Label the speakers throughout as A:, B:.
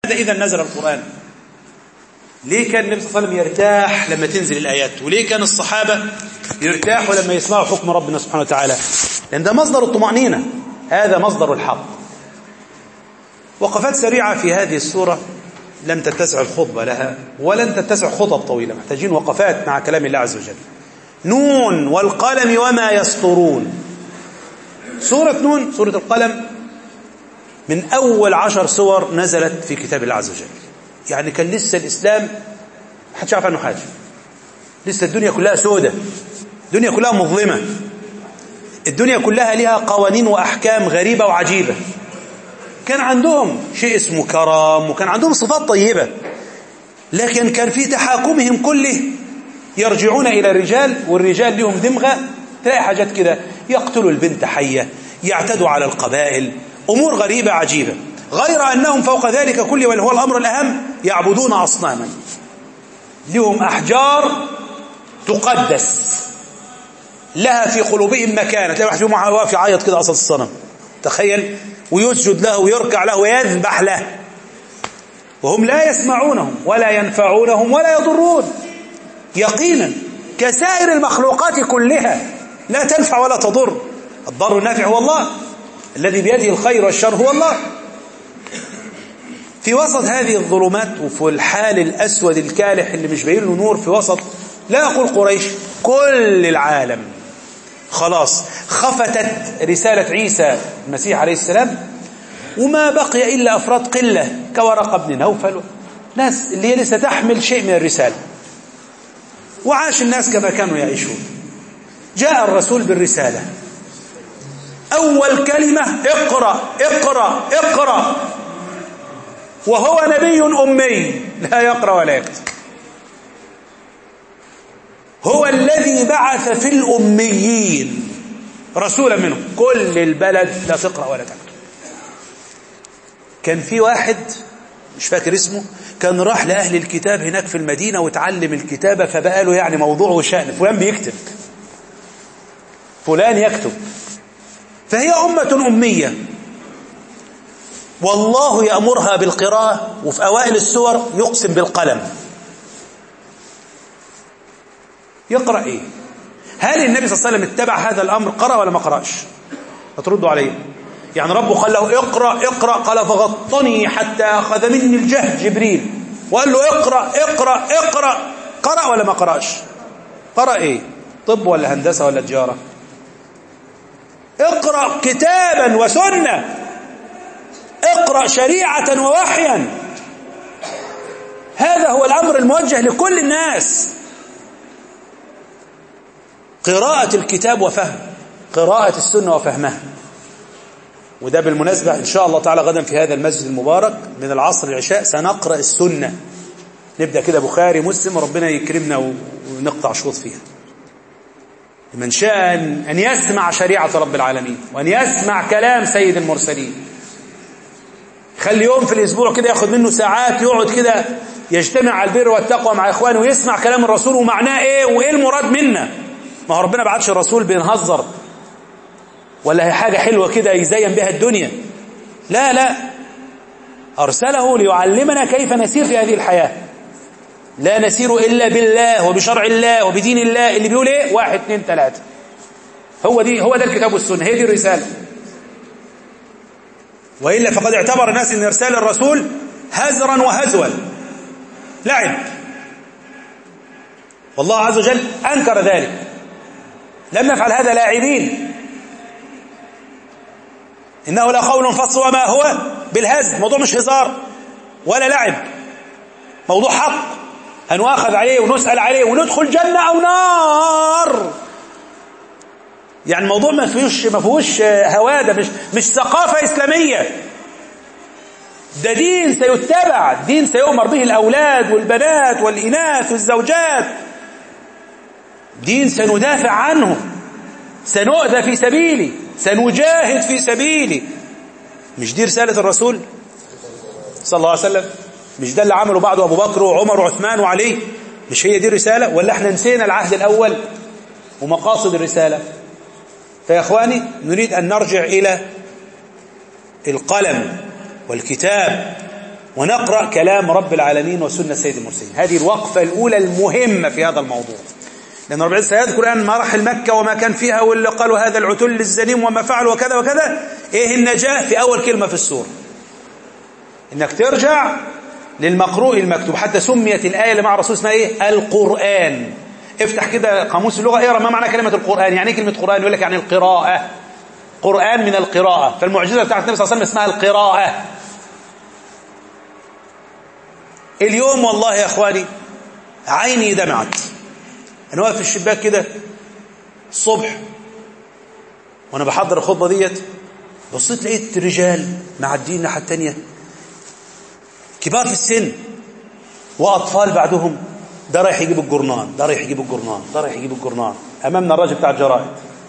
A: إذا نزل القرآن ليه كان النبي صلى الله عليه وسلم يرتاح لما تنزل الآيات وليه كان الصحابة يرتاحوا لما يسمعوا حكم ربنا سبحانه وتعالى لأن ده مصدر الطمأنينة هذا مصدر الحق وقفات سريعة في هذه السورة لم تتسع الخطبة لها ولن تتسع خطب طويلة محتاجين وقفات مع كلام الله عز وجل نون والقلم وما يسطرون سورة نون سورة القلم من أول عشر سور نزلت في كتاب الله عز وجل يعني كان لسه الإسلام محدش يعرف عنه حاجة لسه الدنيا كلها سودة الدنيا كلها مظلمة الدنيا كلها لها قوانين وأحكام غريبة وعجيبة كان عندهم شيء اسمه كرم وكان عندهم صفات طيبة لكن كان في تحاكمهم كله يرجعون إلى الرجال والرجال لهم دمغة تلاقي حاجات كده يقتلوا البنت حية يعتدوا على القبائل أمور غريبة عجيبة غير أنهم فوق ذلك كله واللي هو الأمر الأهم يعبدون أصناما لهم أحجار تقدس لها في قلوبهم مكانة تلاقي واحد فيهم واقف يعيط كده قصد الصنم تخيل ويسجد له ويركع له ويذبح له وهم لا يسمعونهم ولا ينفعونهم ولا يضرون يقينا كسائر المخلوقات كلها لا تنفع ولا تضر الضر النافع هو الله الذي بيده الخير والشر هو الله في وسط هذه الظلمات وفي الحال الأسود الكالح اللي مش باين له نور في وسط لا أقول قريش كل العالم خلاص خفتت رسالة عيسى المسيح عليه السلام وما بقي إلا أفراد قلة كورقة بن نوفل ناس اللي هي لسه تحمل شيء من الرسالة وعاش الناس كما كانوا يعيشون جاء الرسول بالرسالة أول كلمة اقرأ اقرأ اقرأ وهو نبي أمي لا يقرأ ولا يكتب هو الذي بعث في الأميين رسولا منهم كل البلد لا تقرأ ولا تكتب كان في واحد مش فاكر اسمه كان راح لأهل الكتاب هناك في المدينة وتعلم الكتابة فبقى له يعني موضوع وشأن فلان بيكتب فلان يكتب فهي أمة أمية والله يأمرها بالقراءة وفي أوائل السور يقسم بالقلم يقرأ إيه هل النبي صلى الله عليه وسلم اتبع هذا الأمر قرأ ولا ما قرأش هتردوا عليه يعني ربه قال له اقرأ اقرأ قال فغطني حتى أخذ مني الجهد جبريل وقال له اقرأ اقرأ اقرأ قرأ ولا ما قرأش قرأ ايه طب ولا هندسة ولا تجارة اقرأ كتابا وسنة اقرأ شريعة ووحيا هذا هو الأمر الموجه لكل الناس قراءة الكتاب وفهم قراءة السنة وفهمها وده بالمناسبة إن شاء الله تعالى غدا في هذا المسجد المبارك من العصر العشاء سنقرأ السنة نبدأ كده بخاري مسلم وربنا يكرمنا ونقطع شوط فيها من شاء أن يسمع شريعة رب العالمين وأن يسمع كلام سيد المرسلين خلي يوم في الأسبوع كده ياخد منه ساعات يقعد كده يجتمع على البر والتقوى مع إخوانه ويسمع كلام الرسول ومعناه إيه وإيه المراد منا ما هو ربنا بعتش الرسول بينهزر ولا هي حاجة حلوة كده يزين بها الدنيا لا لا أرسله ليعلمنا كيف نسير في هذه الحياة لا نسير إلا بالله وبشرع الله وبدين الله اللي بيقول إيه واحد اثنين ثلاثة هو دي هو ده الكتاب والسنة هي دي الرسالة وإلا فقد اعتبر الناس أن إرسال الرسول هزرا وهزوا لعب والله عز وجل أنكر ذلك لم نفعل هذا لاعبين إنه لقول فصل وما هو بالهزل موضوع مش هزار ولا لعب موضوع حق هنؤاخذ عليه ونسأل عليه وندخل جنة أو نار يعني الموضوع ما فيهوش ما فيهوش هواده مش مش ثقافة إسلامية ده دين سيتبع دين سيؤمر به الأولاد والبنات والإناث والزوجات دين سندافع عنه سنؤذى في سبيلي سنجاهد في سبيلي مش دي رسالة الرسول صلى الله عليه وسلم مش ده اللي عمله بعده أبو بكر وعمر وعثمان وعلي مش هي دي الرسالة ولا احنا نسينا العهد الأول ومقاصد الرسالة فيا أخواني نريد أن نرجع إلى القلم والكتاب ونقرأ كلام رب العالمين وسنة سيد المرسلين هذه الوقفة الأولى المهمة في هذا الموضوع لأن رب العزة سيذكر الآن مراحل مكة وما كان فيها واللي قالوا هذا العتل الزليم وما فعلوا وكذا وكذا إيه النجاة في أول كلمة في السورة إنك ترجع للمقروء المكتوب حتى سميت الآية اللي مع الرسول اسمها إيه القرآن افتح كده قاموس اللغة اقرا ما معنى كلمة القرآن يعني ايه كلمة قرآن يقول لك يعني القراءة قرآن من القراءة فالمعجزة بتاعت النبي صلى الله عليه وسلم اسمها القراءة اليوم والله يا اخواني عيني دمعت انا واقف في الشباك كده الصبح وانا بحضر الخطبه ديت بصيت لقيت رجال معديين الناحيه الثانيه كبار في السن واطفال بعدهم ده رايح يجيب الجرنان ده رايح يجيب الجرنان ده رايح يجيب الجرنان امامنا الراجل بتاع الجرائد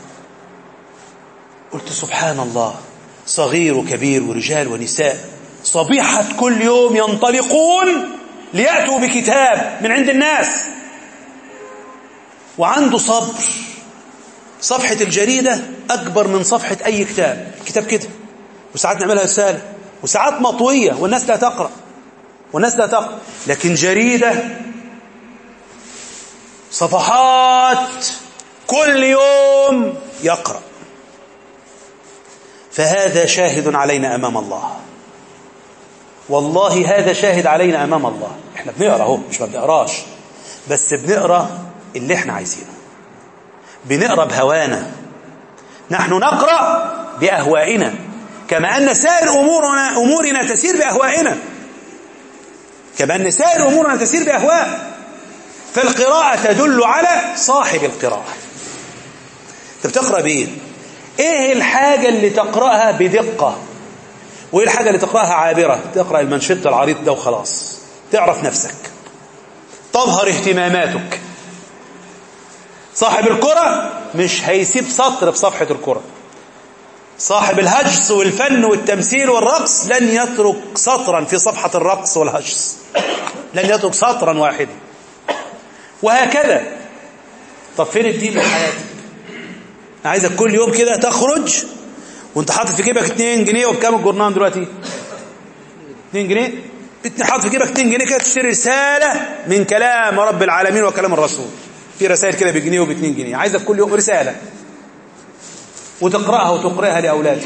A: قلت سبحان الله صغير وكبير ورجال ونساء صبيحة كل يوم ينطلقون ليأتوا بكتاب من عند الناس وعنده صبر صفحة الجريدة أكبر من صفحة أي كتاب كتاب كده وساعات نعملها رسالة وساعات مطوية والناس لا تقرأ والناس لا تقرأ لكن جريدة صفحات كل يوم يقرأ فهذا شاهد علينا أمام الله والله هذا شاهد علينا أمام الله احنا بنقرأ اهو مش ما بنقراش بس بنقرأ اللي احنا عايزينه بنقرأ بهوانا نحن نقرأ بأهوائنا كما أن سائر أمورنا, أمورنا تسير بأهوائنا كما أن سائر أمورنا تسير بأهواء فالقراءة تدل على صاحب القراءة انت بتقرأ بإيه ايه الحاجة اللي تقرأها بدقة وايه الحاجة اللي تقرأها عابرة تقرأ المنشط العريض ده وخلاص تعرف نفسك تظهر اهتماماتك صاحب الكرة مش هيسيب سطر في صفحة الكرة صاحب الهجس والفن والتمثيل والرقص لن يترك سطرا في صفحة الرقص والهجس لن يترك سطرا واحدا وهكذا طب فين الدين من حياتك انا عايزك كل يوم كده تخرج وانت حاطط في جيبك 2 جنيه وبكام الجورنان دلوقتي 2 جنيه حاطط في جيبك 2 جنيه كده تشتري رساله من كلام رب العالمين وكلام الرسول في رسائل كده بجنيه وب 2 جنيه عايزك كل يوم رساله وتقراها وتقراها لاولادك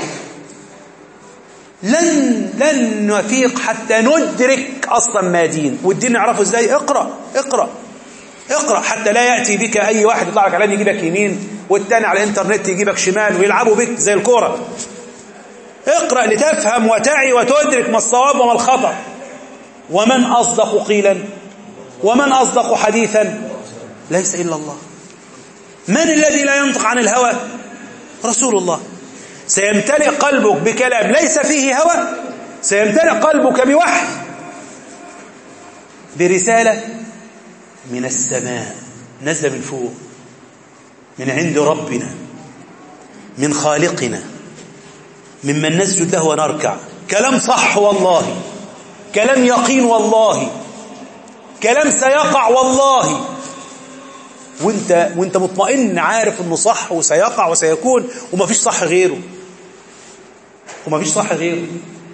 A: لن لن نفيق حتى ندرك اصلا ما دين والدين نعرفه ازاي اقرا اقرا اقرا حتى لا ياتي بك اي واحد يطلع لك عليه يجيبك يمين والتاني على الانترنت يجيبك شمال ويلعبوا بك زي الكوره اقرا لتفهم وتعي وتدرك ما الصواب وما الخطا ومن اصدق قيلا ومن اصدق حديثا ليس الا الله من الذي لا ينطق عن الهوى رسول الله سيمتلئ قلبك بكلام ليس فيه هوى سيمتلئ قلبك بوحي برسالة من السماء نزل من فوق من عند ربنا من خالقنا ممن نسجد له ونركع كلام صح والله كلام يقين والله كلام سيقع والله وانت وانت مطمئن عارف انه صح وسيقع وسيكون ومفيش صح غيره ومفيش صح غيره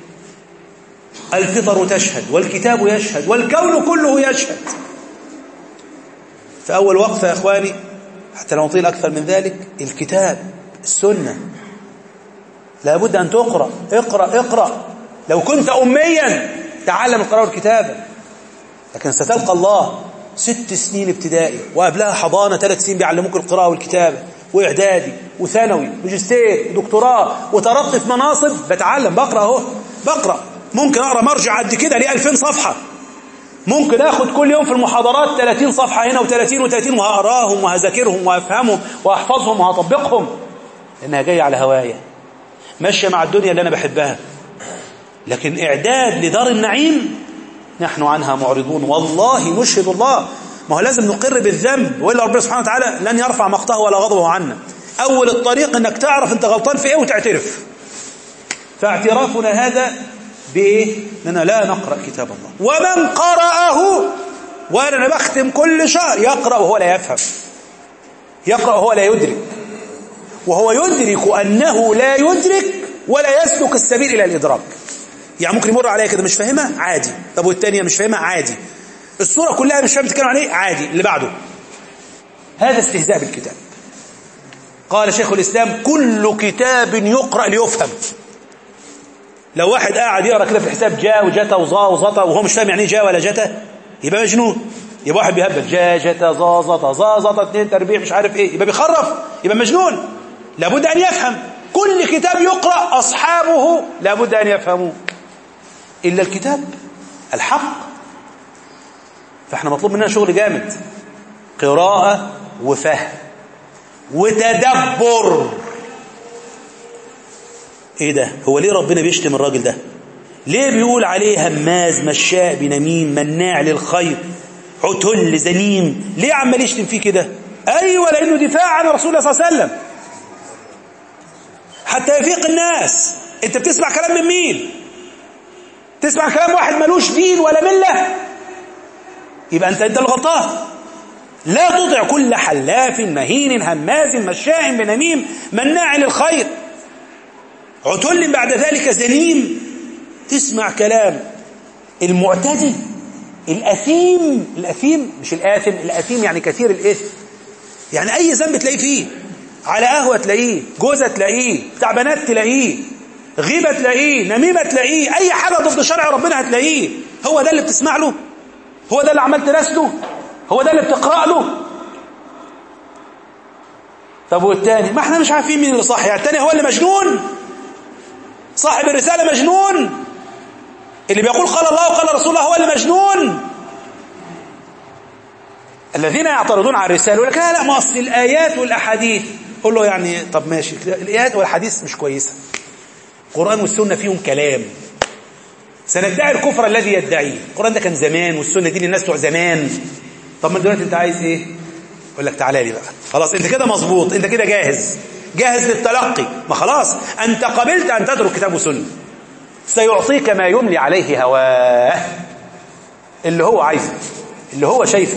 A: الفطر تشهد والكتاب يشهد والكون كله يشهد فأول وقفة يا إخواني حتى لو نطيل أكثر من ذلك الكتاب السنة لابد أن تقرأ اقرأ اقرأ لو كنت أميا تعلم القراءة والكتابة لكن ستلقى الله ست سنين ابتدائي وقبلها حضانة ثلاث سنين بيعلموك القراءة والكتابة وإعدادي وثانوي وماجستير ودكتوراه وترقي في مناصب بتعلم بقرأ اهو بقرأ ممكن أقرأ مرجع قد كده ليه 2000 صفحة ممكن اخد كل يوم في المحاضرات 30 صفحة هنا و30 و30 وهقراهم وهذاكرهم وهفهمهم وهحفظهم وهطبقهم لانها جاية على هوايا ماشية مع الدنيا اللي انا بحبها لكن اعداد لدار النعيم نحن عنها معرضون والله نشهد الله ما هو لازم نقر بالذنب والا ربنا سبحانه وتعالى لن يرفع مقته ولا غضبه عنا اول الطريق انك تعرف انت غلطان في ايه وتعترف فاعترافنا هذا بايه اننا لا نقرا كتاب الله ومن قراه وانا بختم كل شهر يقرا وهو لا يفهم يقرا وهو لا يدرك وهو يدرك انه لا يدرك ولا يسلك السبيل الى الادراك يعني ممكن يمر عليا كده مش فاهمها عادي طب والتانية مش فاهمها عادي الصورة كلها مش فاهم تتكلم عن ايه عادي اللي بعده هذا استهزاء بالكتاب قال شيخ الإسلام كل كتاب يقرأ ليفهم لو واحد قاعد يقرأ كده في الحساب جا وجتا وظا وزطا وهو مش فاهم يعني ايه جا ولا جتا يبقى مجنون يبقى واحد بيهبل جا جتا ظا زطا ظا زطا اتنين تربيع مش عارف ايه يبقى بيخرف يبقى مجنون لابد أن يفهم كل كتاب يقرأ أصحابه لابد أن يفهموه إلا الكتاب الحق فاحنا مطلوب مننا شغل جامد قراءة وفهم وتدبر ايه ده هو ليه ربنا بيشتم الراجل ده ليه بيقول عليه هماز مشاء بنميم مناع للخير عتل زنيم ليه عمال يشتم فيه كده ايوه لانه دفاع عن رسول الله صلى الله عليه وسلم حتى يفيق الناس انت بتسمع كلام من مين تسمع كلام واحد ملوش دين ولا مله يبقى انت انت الغلطان لا تطع كل حلاف مهين هماز مشاء بنميم مناع للخير عتل بعد ذلك زنيم تسمع كلام المعتدي الأثيم الأثيم مش الآثم الأثيم يعني كثير الإثم يعني أي ذنب تلاقيه فيه على قهوة تلاقيه جوزة تلاقيه بتاع بنات تلاقيه غيبة تلاقيه نميمة تلاقيه أي حاجة ضد شرع ربنا هتلاقيه هو ده اللي بتسمع له هو ده اللي عمال تراسله هو ده اللي بتقرأ له طب والتاني ما احنا مش عارفين مين اللي صح يعني التاني هو اللي مجنون صاحب الرسالة مجنون اللي بيقول قال الله وقال رسول الله هو اللي مجنون الذين يعترضون على الرسالة يقول لك لا لا ما أصل الآيات والأحاديث قول له يعني طب ماشي الآيات والحديث مش كويسة القرآن والسنة فيهم كلام سندعي الكفر الذي يدعيه القرآن ده كان زمان والسنة دي للناس بتوع زمان طب ما دلوقتي انت عايز ايه يقول لك تعالى لي بقى خلاص انت كده مظبوط انت كده جاهز جاهز للتلقي ما خلاص انت قبلت ان تترك كتاب وسنه سيعطيك ما يملي عليه هواه اللي هو عايزه اللي هو شايفه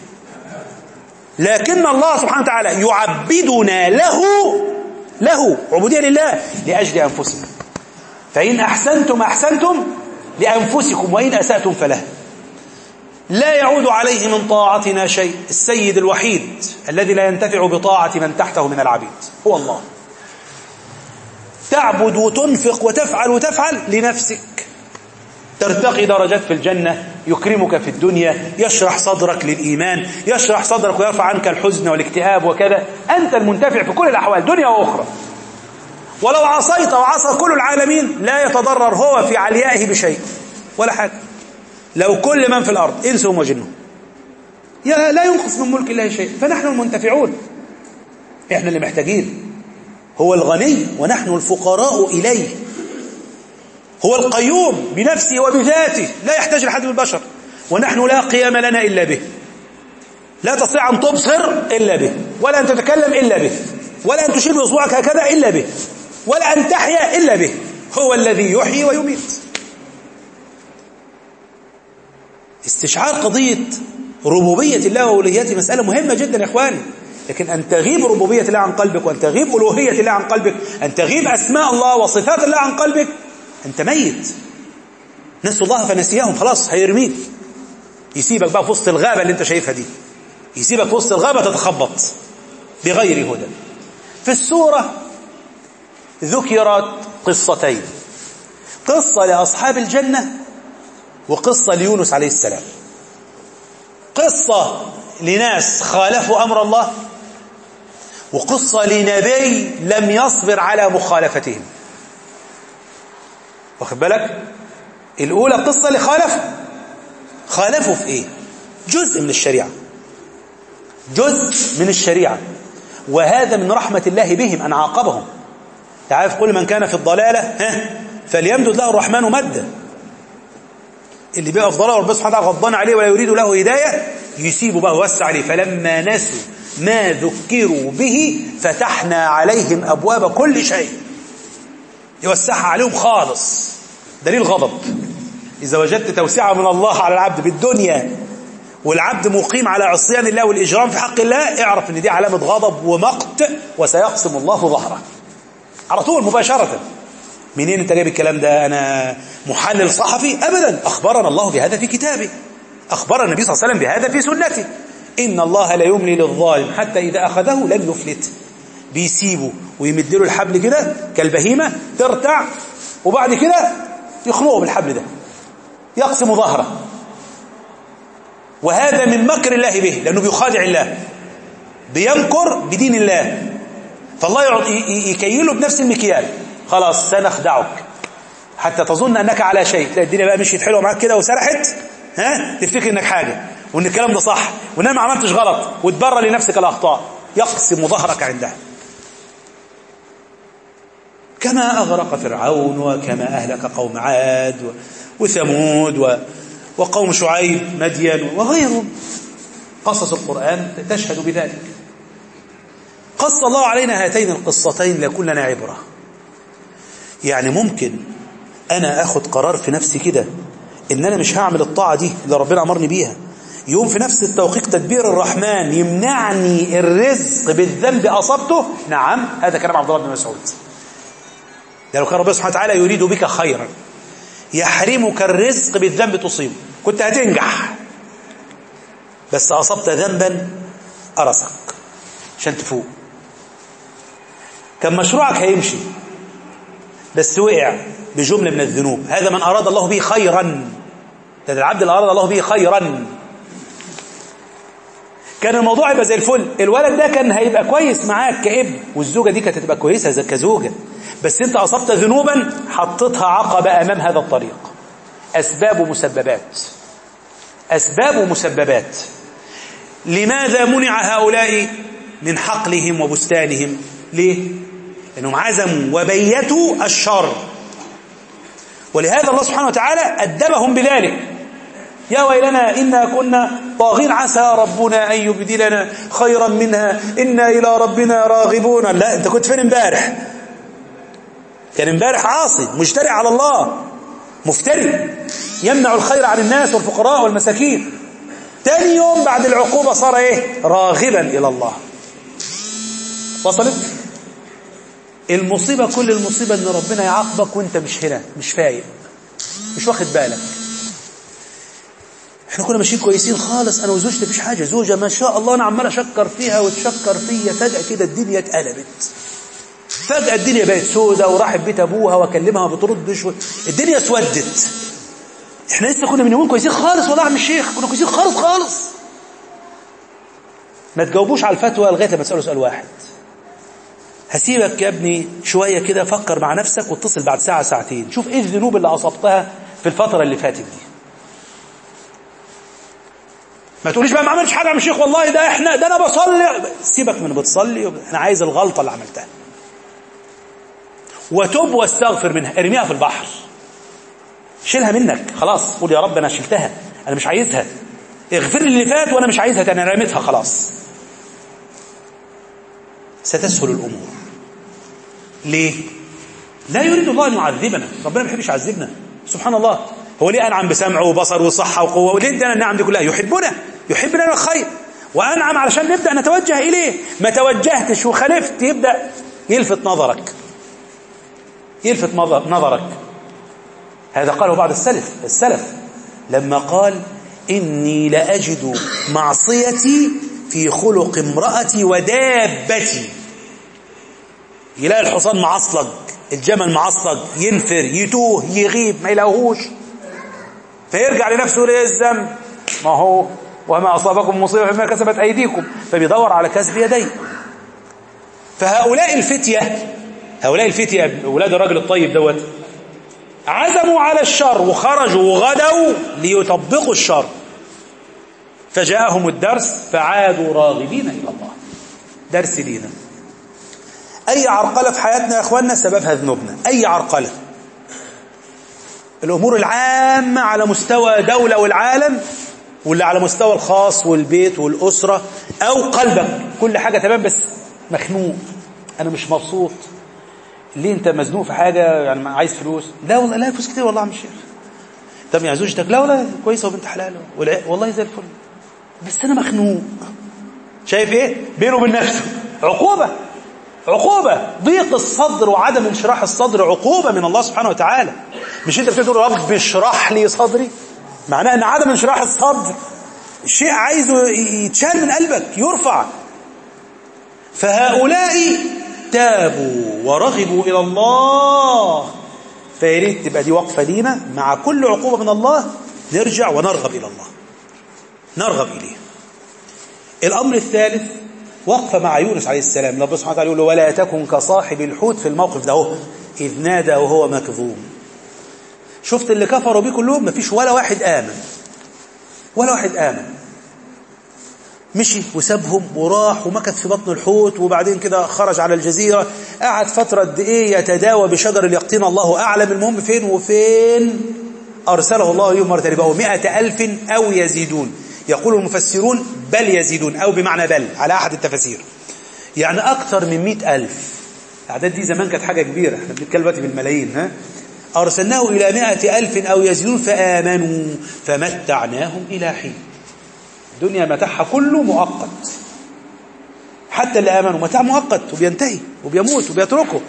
A: لكن الله سبحانه وتعالى يعبدنا له له عبودية لله لأجل أنفسنا فإن أحسنتم أحسنتم لأنفسكم وإن أسأتم فله لا يعود عليه من طاعتنا شيء السيد الوحيد الذي لا ينتفع بطاعة من تحته من العبيد هو الله تعبد وتنفق وتفعل وتفعل لنفسك ترتقي درجات في الجنة يكرمك في الدنيا يشرح صدرك للإيمان يشرح صدرك ويرفع عنك الحزن والاكتئاب وكذا أنت المنتفع في كل الأحوال دنيا وأخرى ولو عصيت وعصى كل العالمين لا يتضرر هو في عليائه بشيء ولا حاجة لو كل من في الأرض إنسهم وجنهم لا ينقص من ملك الله شيء فنحن المنتفعون إحنا اللي محتاجين هو الغني ونحن الفقراء إليه هو القيوم بنفسه وبذاته لا يحتاج لحد من البشر ونحن لا قيام لنا إلا به لا تستطيع أن تبصر إلا به ولا أن تتكلم إلا به ولا أن تشير بإصبعك هكذا إلا به ولا أن تحيا إلا به هو الذي يحيي ويميت استشعار قضية ربوبية الله وألوهيته مسألة مهمة جدا يا إخواني لكن أن تغيب ربوبية الله عن قلبك وأن تغيب ألوهية الله عن قلبك أن تغيب أسماء الله وصفات الله عن قلبك أنت ميت نسوا الله فنسيهم خلاص هيرميك يسيبك بقى في وسط الغابة اللي أنت شايفها دي يسيبك في وسط الغابة تتخبط بغير هدى في السورة ذكرت قصتين قصة لأصحاب الجنة وقصة ليونس عليه السلام قصة لناس خالفوا أمر الله وقصة لنبي لم يصبر على مخالفتهم واخد بالك الأولى قصة اللي خالفوا خالفوا في إيه جزء من الشريعة جزء من الشريعة وهذا من رحمة الله بهم أن عاقبهم تعرف كل من كان في الضلالة ها فليمدد له الرحمن مدا اللي بيبقى في ضلال ربنا سبحانه وتعالى غضبان عليه ولا يريد له هداية يسيبه بقى ويوسع عليه فلما نسوا ما ذكروا به فتحنا عليهم أبواب كل شيء يوسعها عليهم خالص دليل غضب إذا وجدت توسعة من الله على العبد بالدنيا والعبد مقيم على عصيان الله والإجرام في حق الله اعرف ان دي علامة غضب ومقت وسيقسم الله ظهره على طول مباشرة منين انت جايب الكلام ده انا محلل صحفي ابدا اخبرنا الله بهذا في كتابه اخبرنا النبي صلى الله عليه وسلم بهذا في سنته ان الله لا يملي للظالم حتى اذا اخذه لم يفلت بيسيبه ويمد له الحبل كده كالبهيمه ترتع وبعد كده يخنقه بالحبل ده يقسم ظهره وهذا من مكر الله به لانه بيخادع الله بيمكر بدين الله فالله يكيله بنفس المكيال خلاص سنخدعك حتى تظن انك على شيء تلاقي الدنيا بقى مشيت حلوه معاك كده وسرحت ها تفتكر انك حاجه وان الكلام ده صح وان انا ما عملتش غلط وتبرر لنفسك الاخطاء يقسم ظهرك عندها كما اغرق فرعون وكما اهلك قوم عاد وثمود وقوم شعيب مدين وغيرهم قصص القران تشهد بذلك قص الله علينا هاتين القصتين ليكون لنا عبرة يعني ممكن أنا أخد قرار في نفسي كده إن أنا مش هعمل الطاعة دي اللي ربنا أمرني بيها يوم في نفس التوقيت تدبير الرحمن يمنعني الرزق بالذنب أصبته نعم هذا كلام عبد الله بن مسعود لو كان ربنا سبحانه وتعالى يريد بك خيرا يحرمك الرزق بالذنب تصيبه كنت هتنجح بس أصبت ذنبا أرسك عشان تفوق كان مشروعك هيمشي بس وقع بجملة من الذنوب هذا من أراد الله به خيرا هذا العبد اللي أراد الله به خيرا كان الموضوع يبقى زي الفل الولد ده كان هيبقى كويس معاك كابن والزوجة دي كانت هتبقى كويسة كزوجة بس انت أصبت ذنوبا حطيتها عقبة أمام هذا الطريق أسباب ومسببات أسباب ومسببات لماذا منع هؤلاء من حقلهم وبستانهم ليه؟ لأنهم عزموا وبيتوا الشر ولهذا الله سبحانه وتعالى أدبهم بذلك يا ويلنا إنا كنا طاغين عسى ربنا أن يبدلنا خيرا منها إنا إلى ربنا راغبون لا أنت كنت فين امبارح كان امبارح عاصي مجترئ على الله مفتري يمنع الخير عن الناس والفقراء والمساكين تاني يوم بعد العقوبة صار ايه راغبا إلى الله وصلت المصيبة كل المصيبة ان ربنا يعاقبك وانت مش هنا مش فايق مش واخد بالك احنا كنا ماشيين كويسين خالص انا وزوجتي مفيش حاجه زوجه ما شاء الله انا عمال اشكر فيها وتشكر فيا فجاه كده الدنيا اتقلبت فجاه الدنيا بقت سودة وراحت بيت ابوها واكلمها ما بتردش و... الدنيا اسودت احنا لسه كنا من يومين كويسين خالص والله يا عم الشيخ كنا كويسين خالص خالص ما تجاوبوش على الفتوى لغايه لما تسالوا سؤال واحد هسيبك يا ابني شويه كده فكر مع نفسك واتصل بعد ساعه ساعتين شوف ايه الذنوب اللي اصبتها في الفتره اللي فاتت دي ما تقوليش بقى ما عملتش حاجه يا عم الشيخ والله ده احنا ده انا بصلي سيبك من بتصلي انا عايز الغلطه اللي عملتها وتب واستغفر منها ارميها في البحر شيلها منك خلاص قول يا رب انا شلتها انا مش عايزها اغفر لي اللي فات وانا مش عايزها تاني انا رميتها خلاص ستسهل الامور ليه لا يريد الله ان يعذبنا ربنا ما بيحبش يعذبنا سبحان الله هو ليه انعم بسمع وبصر وصحه وقوه وليه ادانا النعم دي كلها يحبنا يحب لنا الخير وانعم علشان نبدا نتوجه اليه ما توجهتش وخالفت يبدا يلفت نظرك يلفت نظرك هذا قاله بعض السلف السلف لما قال إني لأجد معصيتي في خلق امرأتي ودابتي يلاقي الحصان معصلج الجمل معصلج ينفر يتوه يغيب ما يلاقوهوش فيرجع لنفسه يقول ايه الذنب ما هو وما أصابكم مصيبة فيما كسبت أيديكم فبيدور على كسب يديه فهؤلاء الفتية هؤلاء الفتية أولاد الرجل الطيب دوت عزموا على الشر وخرجوا وغدوا ليطبقوا الشر فجاءهم الدرس فعادوا راغبين إلى الله درس لينا أي عرقلة في حياتنا يا أخواننا سببها ذنوبنا أي عرقلة الأمور العامة على مستوى دولة والعالم واللي على مستوى الخاص والبيت والأسرة أو قلبك كل حاجة تمام بس مخنوق أنا مش مبسوط ليه انت مزنوق في حاجة يعني عايز فلوس لا والله لا فلوس كتير والله يا عم الشيخ طب يعني زوجتك لا والله كويسة وبنت حلال والله زي الفل بس انا مخنوق شايف ايه بينه وبين نفسه عقوبة عقوبة ضيق الصدر وعدم انشراح الصدر عقوبة من الله سبحانه وتعالى مش انت بتقول رب اشرح لي صدري معناه ان عدم انشراح الصدر شيء عايزه يتشال من قلبك يرفع فهؤلاء تابوا ورغبوا إلى الله فياريت تبقى دي وقفة لينا مع كل عقوبة من الله نرجع ونرغب إلى الله نرغب إليه الأمر الثالث وقفة مع يونس عليه السلام رب سبحانه وتعالى يقول له ولا تكن كصاحب الحوت في الموقف ده هو إذ نادى وهو مكظوم شفت اللي كفروا بيه كلهم مفيش ولا واحد آمن ولا واحد آمن مشي وسابهم وراح ومكث في بطن الحوت وبعدين كده خرج على الجزيرة قعد فترة قد ايه يتداوى بشجر اليقطين الله أعلم المهم فين وفين أرسله الله يوم مرة تانية مئة ألف أو يزيدون يقول المفسرون بل يزيدون أو بمعنى بل على أحد التفاسير يعني أكثر من مئة ألف الأعداد دي زمان كانت حاجة كبيرة احنا بنتكلم دلوقتي بالملايين ها أرسلناه إلى مئة ألف أو يزيدون فآمنوا فمتعناهم إلى حين الدنيا متاعها كله مؤقت حتى اللي آمنوا متاع مؤقت وبينتهي وبيموت وبيتركه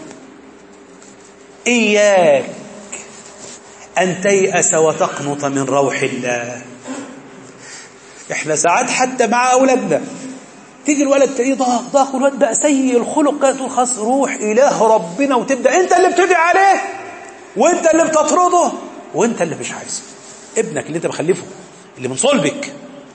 A: إياك أن تيأس وتقنط من روح الله احنا ساعات حتى مع أولادنا تيجي الولد تلاقيه ضاق ضاق والولد بقى سيء الخلق كده تقول خلاص روح إله ربنا وتبدأ أنت اللي بتدعي عليه وأنت اللي بتطرده وأنت اللي مش عايزه ابنك اللي أنت مخلفه اللي من صلبك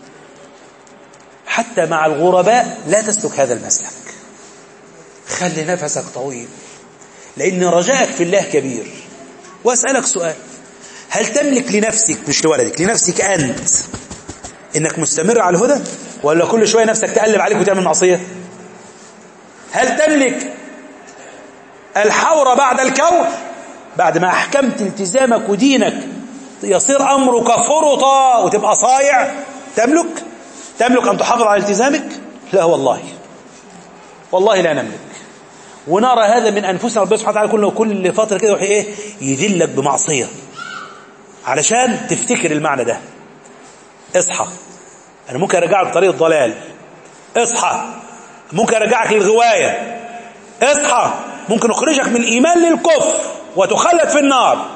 A: حتى مع الغرباء لا تسلك هذا المسلك خلي نفسك طويل لأن رجائك في الله كبير وأسألك سؤال هل تملك لنفسك مش لولدك لنفسك أنت إنك مستمر على الهدى ولا كل شوية نفسك تقلب عليك وتعمل معصية هل تملك الحور بعد الكور بعد ما أحكمت التزامك ودينك يصير أمرك فرطا وتبقى صايع تملك تملك أن تحافظ على التزامك لا والله والله لا نملك ونرى هذا من أنفسنا ربنا سبحانه وتعالى كل كل فترة كده إيه يذلك بمعصية علشان تفتكر المعنى ده اصحى أنا ممكن أرجعك طريق الضلال اصحى ممكن أرجعك للغواية اصحى ممكن أخرجك من الإيمان للكفر وتخلد في النار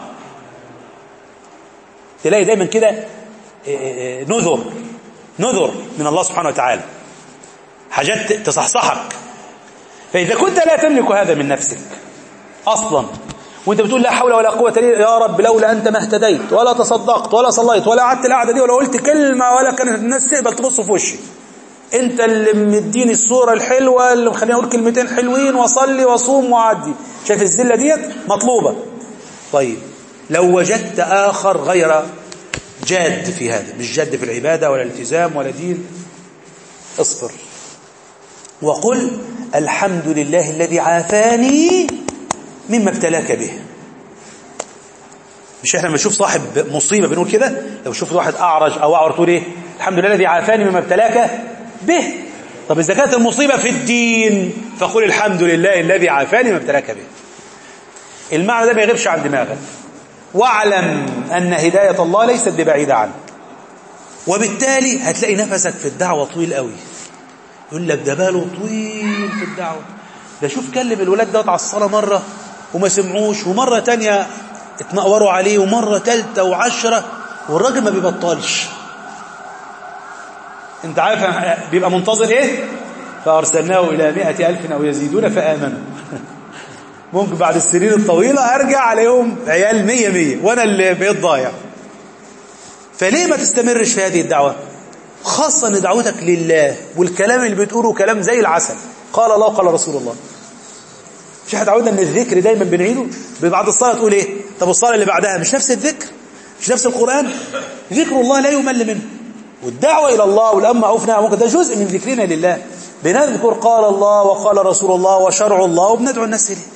A: تلاقي دايما كده نذر نذر من الله سبحانه وتعالى حاجات تصحصحك فإذا كنت لا تملك هذا من نفسك أصلا وانت بتقول لا حول ولا قوة الا يا رب لولا أنت ما اهتديت ولا تصدقت ولا صليت ولا قعدت القعدة دي ولا قلت كلمة ولا كانت الناس تقبل تبص في وشي انت اللي مديني الصورة الحلوة اللي مخليني اقول كلمتين حلوين واصلي واصوم واعدي شايف الذلة ديت مطلوبة طيب لو وجدت آخر غير جاد في هذا مش جاد في العبادة ولا الالتزام ولا دين اصبر وقل الحمد لله الذي عافاني مما ابتلاك به مش احنا لما نشوف صاحب مصيبة بنقول كده لو شفت واحد أعرج أو أعور تقول ايه الحمد لله الذي عافاني مما ابتلاك به طب إذا كانت المصيبة في الدين فقل الحمد لله الذي عافاني مما ابتلاك به المعنى ده ما يغيبش عن دماغك واعلم أن هداية الله ليست ببعيدة عنك وبالتالي هتلاقي نفسك في الدعوة طويل قوي يقول لك ده باله طويل في الدعوة ده شوف كلم الولاد دوت على الصلاة مرة وما سمعوش ومرة تانية اتنقوروا عليه ومرة تالتة وعشرة والراجل ما بيبطلش انت عارف بيبقى منتظر ايه فأرسلناه إلى مئة ألف أو يزيدون فآمنوا ممكن بعد السنين الطويلة أرجع عليهم عيال مية مية وأنا اللي بقيت ضايع فليه ما تستمرش في هذه الدعوة خاصة أن دعوتك لله والكلام اللي بتقوله كلام زي العسل قال الله قال رسول الله مش احنا اتعودنا ان الذكر دايما بنعيده بعد الصلاة تقول ايه طب الصلاة اللي بعدها مش نفس الذكر مش نفس القرآن ذكر الله لا يمل منه والدعوة إلى الله والأمة عوفنا ممكن ده جزء من ذكرنا لله بنذكر قال الله وقال رسول الله وشرع الله وبندعو الناس إليه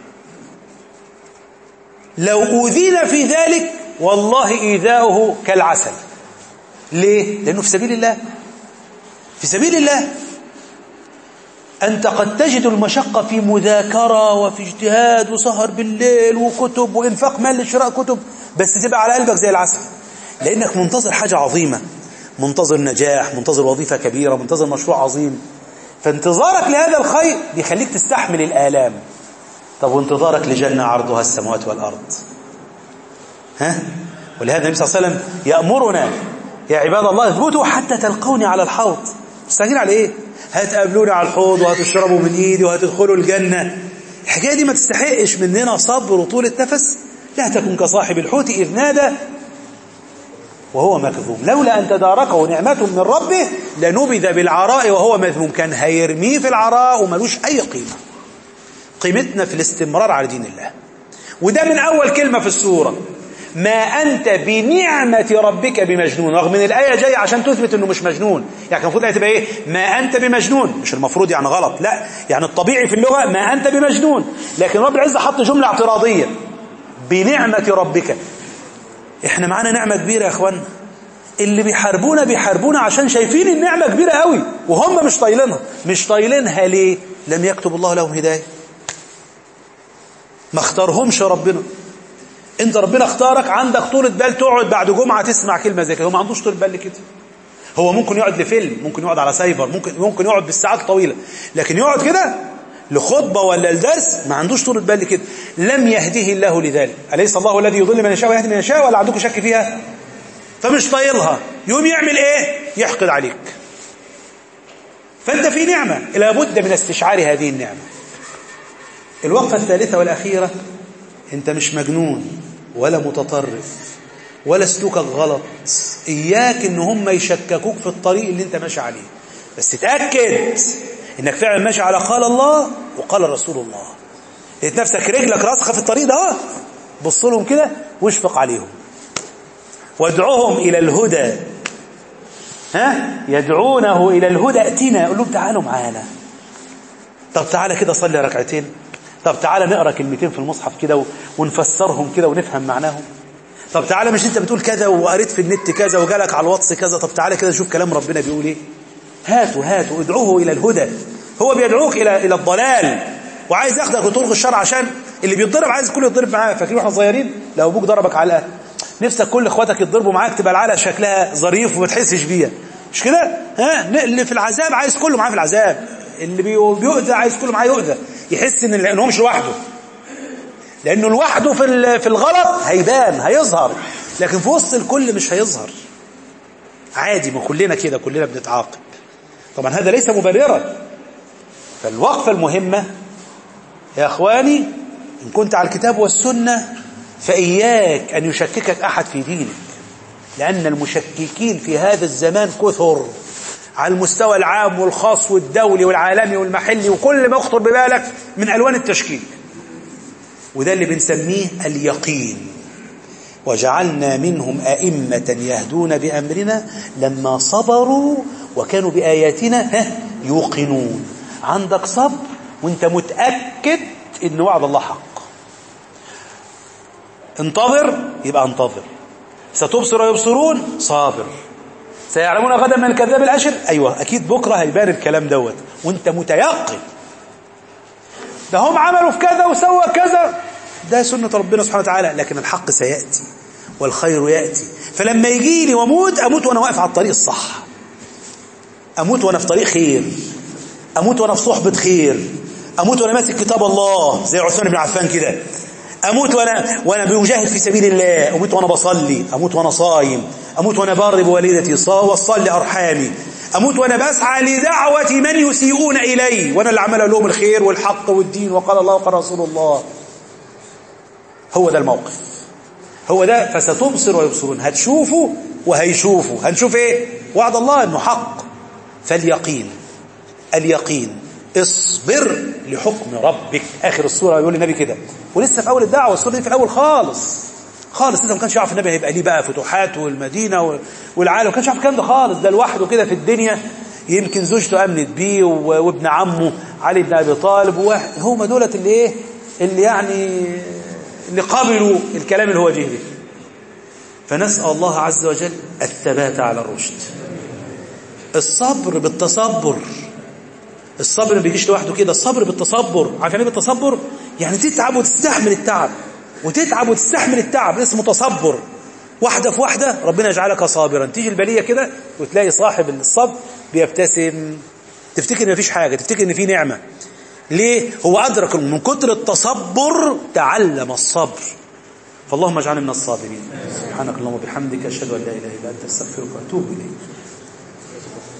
A: لو أوذينا في ذلك والله إيذاؤه كالعسل ليه؟ لأنه في سبيل الله في سبيل الله أنت قد تجد المشقة في مذاكرة وفي اجتهاد وسهر بالليل وكتب وإنفاق مال لشراء كتب بس تبقى على قلبك زي العسل لأنك منتظر حاجة عظيمة منتظر نجاح منتظر وظيفة كبيرة منتظر مشروع عظيم فانتظارك لهذا الخير بيخليك تستحمل الآلام طب وانتظارك لجنة عرضها السماوات والأرض ها ولهذا النبي صلى الله عليه وسلم يأمرنا يا عباد الله اثبتوا حتى تلقوني على الحوض مستعجلين على ايه هتقابلوني على الحوض وهتشربوا من ايدي وهتدخلوا الجنة الحكاية دي ما تستحقش مننا صبر وطولة نفس لا تكن كصاحب الحوت إذ نادى وهو مكذوب لولا أن تداركه نعمة من ربه لنبذ بالعراء وهو مذموم كان هيرميه في العراء وملوش أي قيمة قيمتنا في الاستمرار على دين الله وده من أول كلمة في السورة ما أنت بنعمة ربك بمجنون رغم ان الآية جاية عشان تثبت أنه مش مجنون يعني كان المفروض الآية تبقى إيه ما أنت بمجنون مش المفروض يعني غلط لا يعني الطبيعي في اللغة ما أنت بمجنون لكن رب العزة حط جملة اعتراضية بنعمة ربك احنا معانا نعمة كبيرة يا اخوانا اللي بيحاربونا بيحاربونا عشان شايفين النعمة كبيرة قوي وهم مش طايلينها مش طايلينها ليه لم يكتب الله لهم هداية ما اختارهمش ربنا انت ربنا اختارك عندك طولة بال تقعد بعد جمعة تسمع كلمة زي كده هو ما عندوش طولة بال كده هو ممكن يقعد لفيلم ممكن يقعد على سايبر ممكن ممكن يقعد بالساعات طويلة لكن يقعد كده لخطبة ولا لدرس ما عندوش طولة بال كده لم يهده الله لذلك أليس الله الذي يضل من يشاء ويهدي من يشاء ولا عندكم شك فيها فمش طايلها يقوم يعمل ايه يحقد عليك فانت في نعمة لابد من استشعار هذه النعمة الوقفة الثالثة والأخيرة انت مش مجنون ولا متطرف ولا سلوكك غلط إياك ان هم يشككوك في الطريق اللي انت ماشي عليه بس تأكد انك فعلا ماشي على قال الله وقال رسول الله لقيت نفسك رجلك راسخه في الطريق ده بص لهم كده واشفق عليهم وادعوهم الى الهدى ها يدعونه الى الهدى ائتنا قول لهم تعالوا معانا طب تعالى كده صلي ركعتين طب تعالى نقرا كلمتين في المصحف كده ونفسرهم كده ونفهم معناهم طب تعالى مش انت بتقول كذا وقريت في النت كذا وجالك على الواتس كذا طب تعالى كده شوف كلام ربنا بيقول ايه هاتوا هاتوا ادعوه الى الهدى هو بيدعوك الى الى الضلال وعايز ياخدك لطرق الشرع عشان اللي بيتضرب عايز الكل يتضرب معاه فاكرين واحنا صغيرين لو ابوك ضربك علقه نفسك كل اخواتك يتضربوا معاك تبقى العلقه شكلها ظريف وما تحسش بيها مش كده ها اللي في العذاب عايز كله معاه في العذاب اللي بيؤذى عايز كله معاه يؤذى يحس ان ان هو مش لوحده لانه لوحده في في الغلط هيبان هيظهر لكن في وسط الكل مش هيظهر عادي ما كلنا كده كلنا بنتعاقب طبعا هذا ليس مبررا فالوقفة المهمة يا أخواني إن كنت على الكتاب والسنة فإياك أن يشككك أحد في دينك لأن المشككين في هذا الزمان كثر على المستوى العام والخاص والدولي والعالمي والمحلي وكل ما يخطر ببالك من ألوان التشكيك وده اللي بنسميه اليقين وجعلنا منهم أئمة يهدون بأمرنا لما صبروا وكانوا بآياتنا يوقنون عندك صبر وانت متأكد ان وعد الله حق انتظر يبقى انتظر ستبصر ويبصرون صابر سيعلمون غدا من الكذاب الأشر أيوة أكيد بكرة هيبان الكلام دوت وانت متيقن ده هم عملوا في كذا وسوى كذا ده سنة ربنا سبحانه وتعالى لكن الحق سيأتي والخير يأتي فلما يجي لي واموت أموت وأنا واقف على الطريق الصح أموت وأنا في طريق خير أموت وأنا في صحبة خير أموت وأنا ماسك كتاب الله زي عثمان بن عفان كده أموت وأنا وأنا بمجاهد في سبيل الله أموت وأنا بصلي أموت وأنا صايم أموت وأنا بار بوالدتي وصل لأرحامي أموت وأنا بسعى لدعوة من يسيئون إلي وأنا اللي عمل لهم الخير والحق والدين وقال الله وقال رسول الله هو ده الموقف هو ده فستبصر ويبصرون هتشوفوا وهيشوفوا هنشوف ايه وعد الله انه حق فاليقين اليقين اصبر لحكم ربك اخر السوره يقول النبي كده ولسه في اول الدعوه السوره دي في الاول خالص خالص لسه ما كانش يعرف النبي هيبقى ليه بقى فتوحات والمدينه والعالم ما كانش يعرف الكلام ده خالص ده لوحده كده في الدنيا يمكن زوجته امنت بيه وابن عمه علي بن ابي طالب وواحد هم دولت اللي ايه اللي يعني اللي قبلوا الكلام اللي هو جه به فنسال الله عز وجل الثبات على الرشد الصبر بالتصبر الصبر ما بيجيش لوحده كده الصبر بالتصبر عارفين ايه بالتصبر يعني تتعب وتستحمل التعب وتتعب وتستحمل التعب اسمه تصبر واحدة في واحدة ربنا يجعلك صابرا تيجي البلية كده وتلاقي صاحب الصبر بيبتسم تفتكر ان مفيش حاجة تفتكر ان في نعمة ليه هو أدرك من كتر التصبر تعلم الصبر فاللهم اجعلنا من الصابرين سبحانك اللهم وبحمدك أشهد أن لا إله إلا أنت أستغفرك وأتوب إليك